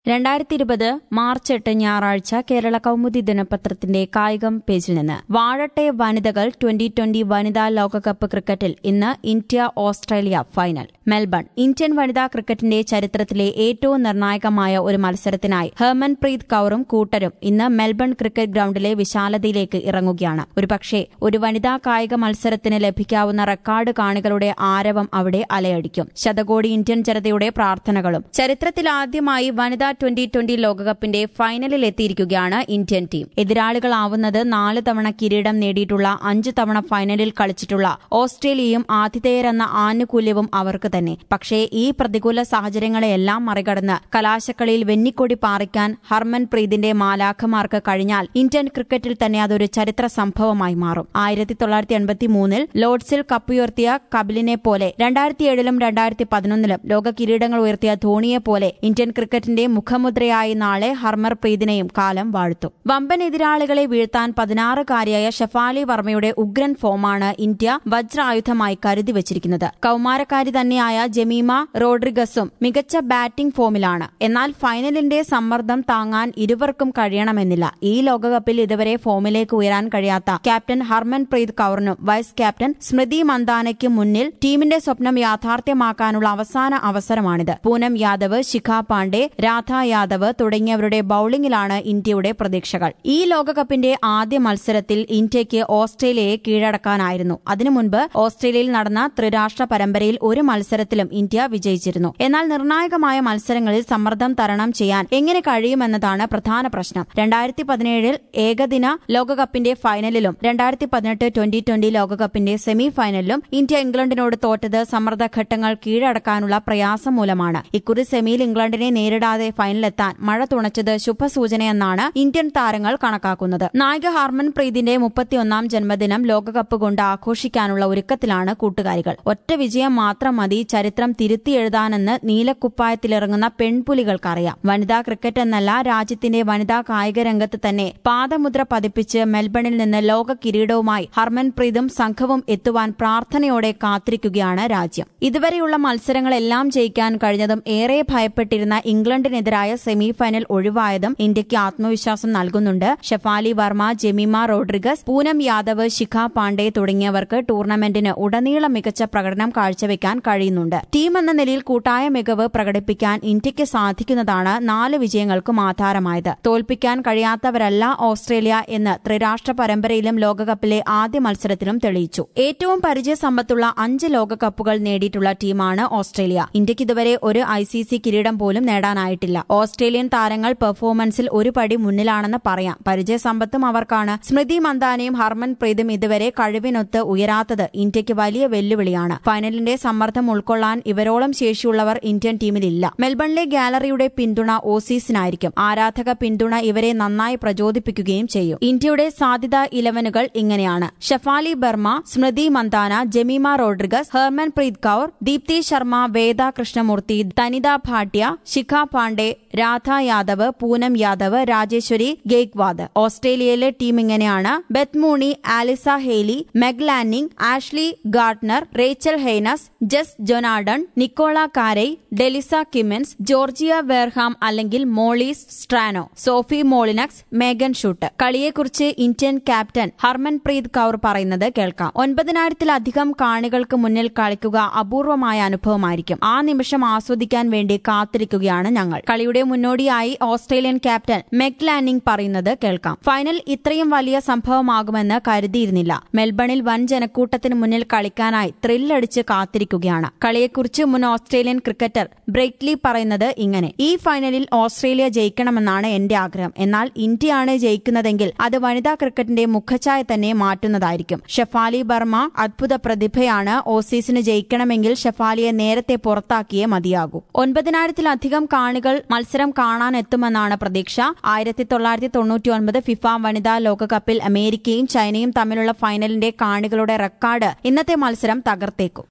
രണ്ടായിരത്തി ഇരുപത് മാർച്ച് എട്ട് ഞായറാഴ്ച കേരള കൗമുദി ദിനപത്രത്തിന്റെ കായികം പേജിൽ നിന്ന് വാഴട്ടെ വനിതകൾ ട്വന്റി ട്വന്റി വനിതാ ലോകകപ്പ് ക്രിക്കറ്റിൽ ഇന്ന് India Australia final Melbourne Indian വനിതാ ക്രിക്കറ്റിന്റെ ചരിത്രത്തിലെ ഏറ്റവും നിർണായകമായ ഒരു മത്സരത്തിനായി ഹെർമൻപ്രീത് കൌറും കൂട്ടരും ഇന്ന് മെൽബൺ ക്രിക്കറ്റ് ഗ്രൌണ്ടിലെ വിശാലതയിലേക്ക് ഇറങ്ങുകയാണ് ഒരുപക്ഷെ ഒരു വനിതാ കായിക മത്സരത്തിന് ലഭിക്കാവുന്ന റെക്കോർഡ് കാണികളുടെ ആരവം അവിടെ അലയടിക്കും ശതകോടി ഇന്ത്യൻ ജനതയുടെ പ്രാർത്ഥനകളും ചരിത്രത്തിലാദ്യമായി വനിതാ ട്വന്റി ട്വന്റി ലോകകപ്പിന്റെ ഫൈനലിൽ എത്തിയിരിക്കുകയാണ് ഇന്ത്യൻ ടീം എതിരാളികളാവുന്നത് നാല് തവണ കിരീടം നേടിയിട്ടുള്ള അഞ്ച് തവണ ഫൈനലിൽ കളിച്ചിട്ടുള്ള ഓസ്ട്രേലിയയും ആതിഥേയരെന്ന ആനുകൂല്യവും അവർക്ക് തന്നെ പക്ഷേ ഈ പ്രതികൂല സാഹചര്യങ്ങളെയെല്ലാം മറികടന്ന് കലാശക്കളിയിൽ വെന്നിക്കൊടി പാറിക്കാൻ ഹർമൻപ്രീതിന്റെ മാലാഖമാർക്ക് കഴിഞ്ഞാൽ ഇന്ത്യൻ ക്രിക്കറ്റിൽ തന്നെ അതൊരു ചരിത്ര സംഭവമായി മാറും ആയിരത്തി തൊള്ളായിരത്തി എൺപത്തി മൂന്നിൽ ലോർഡ്സിൽ കപ്പുയർത്തിയ കപിലിനെ പോലെ രണ്ടായിരത്തി ഏഴിലും രണ്ടായിരത്തി പതിനൊന്നിലും ലോക കിരീടങ്ങൾ ഉയർത്തിയ ധോണിയെ പോലെ ഇന്ത്യൻ ക്രിക്കറ്റിന്റെ മുഖമുദ്രയായി നാളെ ഹർമർപ്രീതിനെയും കാലം വാഴ്ത്തും വമ്പൻ എതിരാളികളെ വീഴ്ത്താൻ പതിനാറുകാരിയായ ഷെഫാലി വർമ്മയുടെ ഉഗ്രൻ ഫോമാണ് ഇന്ത്യ വജ്രായുധമായി കരുതി വച്ചിരിക്കുന്നത് കൌമാരക്കാരി തന്നെയായ ജമീമ റോഡ്രിഗസും മികച്ച ബാറ്റിംഗ് ഫോമിലാണ് എന്നാൽ ഫൈനലിന്റെ സമ്മർദ്ദം താങ്ങാൻ ഇരുവർക്കും കഴിയണമെന്നില്ല ഈ ലോകകപ്പിൽ ഇതുവരെ ഫോമിലേക്ക് ഉയരാൻ കഴിയാത്ത ക്യാപ്റ്റൻ ഹർമൻപ്രീത് കൌറിനും വൈസ് ക്യാപ്റ്റൻ സ്മൃതി മന്ദാനയ്ക്ക് മുന്നിൽ ടീമിന്റെ സ്വപ്നം യാഥാർത്ഥ്യമാക്കാനുള്ള അവസാന അവസരമാണിത് പൂനം യാദവ് ശിഖ പാണ്ഡെ രാധ യാദവ് തുടങ്ങിയവരുടെ ബൌളിംഗിലാണ് ഇന്ത്യയുടെ പ്രതീക്ഷകൾ ഈ ലോകകപ്പിന്റെ ആദ്യ മത്സരത്തിൽ ഇന്ത്യയ്ക്ക് ഓസ്ട്രേലിയയെ കീഴടക്കാനായിരുന്നു അതിനു മുൻപ് ഓസ്ട്രേലിയയിൽ നടന്ന ത്രിരാഷ്ട്ര പരമ്പരയിൽ ഒരു മത്സരത്തിലും ഇന്ത്യ വിജയിച്ചിരുന്നു എന്നാൽ നിർണായകമായ മത്സരങ്ങളിൽ സമ്മർദ്ദം തരണം ചെയ്യാൻ എങ്ങനെ കഴിയുമെന്നതാണ് പ്രധാന പ്രശ്നം രണ്ടായിരത്തി പതിനേഴിൽ ഏകദിന ലോകകപ്പിന്റെ ഫൈനലിലും രണ്ടായിരത്തി പതിനെട്ട് ട്വന്റി ട്വന്റി ലോകകപ്പിന്റെ സെമി ഫൈനലിലും ഇന്ത്യ ഇംഗ്ലണ്ടിനോട് തോറ്റത് സമ്മർദ്ദഘട്ടങ്ങൾ കീഴടക്കാനുള്ള പ്രയാസം മൂലമാണ് ഇക്കുറി സെമിയിൽ ഇംഗ്ലണ്ടിനെ നേരിടാതെ ഫൈനലിലെത്താൻ മഴ തുണച്ചത് ശുഭസൂചനയെന്നാണ് ഇന്ത്യൻ താരങ്ങൾ കണക്കാക്കുന്നത് നായിക ഹർമൻ പ്രീതിന്റെ മുപ്പത്തിയൊന്നാം ജന്മദിനം ലോകകപ്പ് കൊണ്ട് ആഘോഷിക്കാനുള്ള ഒരുക്കത്തിലാണ് കൂട്ടുകാരികൾ ഒറ്റ വിജയം മാത്രം മതി ചരിത്രം തിരുത്തിയെഴുതാനെന്ന് നീലക്കുപ്പായത്തിലിറങ്ങുന്ന പെൺപുലികൾക്കറിയാം വനിതാ ക്രിക്കറ്റ് എന്നല്ല രാജ്യത്തിന്റെ വനിതാ കായിക രംഗത്ത് തന്നെ പാദമുദ്ര പതിപ്പിച്ച് മെൽബണിൽ നിന്ന് ലോക കിരീടവുമായി ഹർമൻപ്രീതും സംഘവും എത്തുവാൻ പ്രാർത്ഥനയോടെ കാത്തിരിക്കുകയാണ് രാജ്യം ഇതുവരെയുള്ള മത്സരങ്ങളെല്ലാം ജയിക്കാൻ കഴിഞ്ഞതും ഏറെ ഭയപ്പെട്ടിരുന്ന ഇംഗ്ലണ്ടിനെതിരായ സെമിഫൈനൽ ഒഴിവായതും ഇന്ത്യയ്ക്ക് ആത്മവിശ്വാസം നൽകുന്നുണ്ട് ഷെഫാലി വർമ്മ ജെമിമ റോഡ്രിഗസ് പൂനം യാദവ് ശിഖ പാണ്ഡെ തുടങ്ങിയവർക്ക് ടൂർണമെന്റിന് ഉടനീളം മികച്ച പ്രകടനം കാഴ്ചവെക്കാൻ കഴിയുന്നുണ്ട് ടീം എന്ന നിലയിൽ കൂട്ടായ മികവ് പ്രകടിപ്പിക്കാൻ ഇന്ത്യയ്ക്ക് സാധിക്കുന്നതാണ് നാല് വിജയങ്ങൾക്കും ആധാരമായത് തോൽപ്പിക്കാൻ കഴിയാത്തവരല്ല ഓസ്ട്രേലിയ എന്ന് ത്രിരാഷ്ട്ര പരമ്പരയിലും ലോകകപ്പിലെ ആദ്യ മത്സരത്തിലും തെളിയിച്ചു ഏറ്റവും പരിചയസമ്പത്തുള്ള അഞ്ച് ലോകകപ്പുകൾ നേടിയിട്ടുള്ള ടീമാണ് ഓസ്ട്രേലിയ ഇന്ത്യയ്ക്ക് ഇതുവരെ ഒരു ഐ സി സി കിരീടം പോലും നേടാനായിട്ടില്ല ഓസ്ട്രേലിയൻ താരങ്ങൾ പെർഫോമൻസിൽ ഒരു പടി മുന്നിലാണെന്ന് പറയാം പരിചയസമ്പത്തും അവർക്കാണ് സ്മൃതി മന്ദാനയും ഹർമൻ പ്രീതും ഇതുവരെ കഴിവിനൊത്ത് ഉയരാത്തത് ഇന്ത്യയ്ക്ക് വലിയ വെല്ലുവിളിയാണ് ഫൈനലിന്റെ സമ്മർദ്ദം ഉൾക്കൊള്ളാൻ ഇവരോളം ശേഷിയുള്ളവർ ഇന്ത്യൻ ടീമിലില്ല മെൽബണിലെ ഗാലറിയുടെ പിന്തുണ ഓസീസിനായിരിക്കും ആരാധക പിന്തുണ ഇവരെ നന്നായി പ്രചോദിപ്പിക്കുകയും ചെയ്യും ഇന്ത്യയുടെ സാധ്യത ഇലവനുകൾ ഇങ്ങനെയാണ് ഷഫാലി ബർമ സ്മൃതി മന്ദാന ജമീമ റോഡ്രിഗസ് ഹെർമൻ പ്രീത് കൌർ ദീപ്തി ശർമ്മ വേദ കൃഷ്ണമൂർത്തി തനിത ഭാട്യ ശിഖ പാണ്ഡെ രാധ യാദവ് പൂനം യാദവ് രാജേശ്വരി ഗേക്വാദ് ഓസ്ട്രേലിയയിലെ ടീം ഇങ്ങനെയാണ് Beth Mooney Alyssa Healy Meg Lanning Ashleigh Gardner Rachael Haynes Jess Jonassen Nicola Carey Delissa Kimmince Georgia Wareham അല്ലെങ്കിൽ Molly Strano Sophie Molineux Megan Schutt കളിയെക്കുറിച്ച് ഇന്ത്യൻ ക്യാപ്റ്റൻ ഹർമൻപ്രീത് കൌർ പറയുന്നത് കേൾക്കാം ഒൻപതിനായിരത്തിലധികം കാണികൾക്ക് മുന്നിൽ കളിക്കുക അപൂർവമായ അനുഭവമായിരിക്കും ആ നിമിഷം ആസ്വദിക്കാൻ വേണ്ടി കാത്തിരിക്കുകയാണ് ഞങ്ങൾ കളിയുടെ മുന്നോടിയായി ഓസ്ട്രേലിയൻ ക്യാപ്റ്റൻ മെഗ് ലാനിംഗ് പറയുന്നത് കേൾക്കാം ഫൈനൽ ഇത്രയും വലിയ സംഭവമാകുമെന്ന് കരുതിയിരുന്നില്ല മെൽബണിൽ വൻ ജനക്കൂട്ടത്തിന് മുന്നിൽ കളിക്കാനായി ത്രില്ലടിച്ച് കാത്തിരിക്കുകയാണ് കളിയെക്കുറിച്ച് മുൻ ഓസ്ട്രേലിയൻ ക്രിക്കറ്റർ ബ്രെയ്റ്റ്ലി പറയുന്നത് ഇങ്ങനെ ഈ ഫൈനലിൽ ഓസ്ട്രേലിയ ജയിക്കണമെന്നാണ് എന്റെ ആഗ്രഹം എന്നാൽ ഇന്ത്യയാണ് ജയിക്കുന്നതെങ്കിൽ അത് വനിതാ ക്രിക്കറ്റിന്റെ മുഖച്ഛായ തന്നെ മാറ്റുന്നതായിരിക്കും ഷെഫാലി ബർമ്മ അദ്ഭുത പ്രതിഭയാണ് ഓസീസിന് ജയിക്കണമെങ്കിൽ ഷെഫാലിയെ നേരത്തെ പുറത്താക്കിയേ മതിയാകൂ ഒൻപതിനായിരത്തിലധികം കാണികൾ മത്സരം കാണാനെത്തുമെന്നാണ് പ്രതീക്ഷ ആയിരത്തി തൊള്ളായിരത്തി തൊണ്ണൂറ്റി ഒൻപത് ഫിഫ വനിതാ ലോകകപ്പിൽ അമേരിക്കയും ചൈനയും തമ്മിലുള്ള ഫൈനലിന്റെ കാണികളുടെ റെക്കോർഡ് ഇന്നത്തെ മത്സരം തകർത്തേക്കും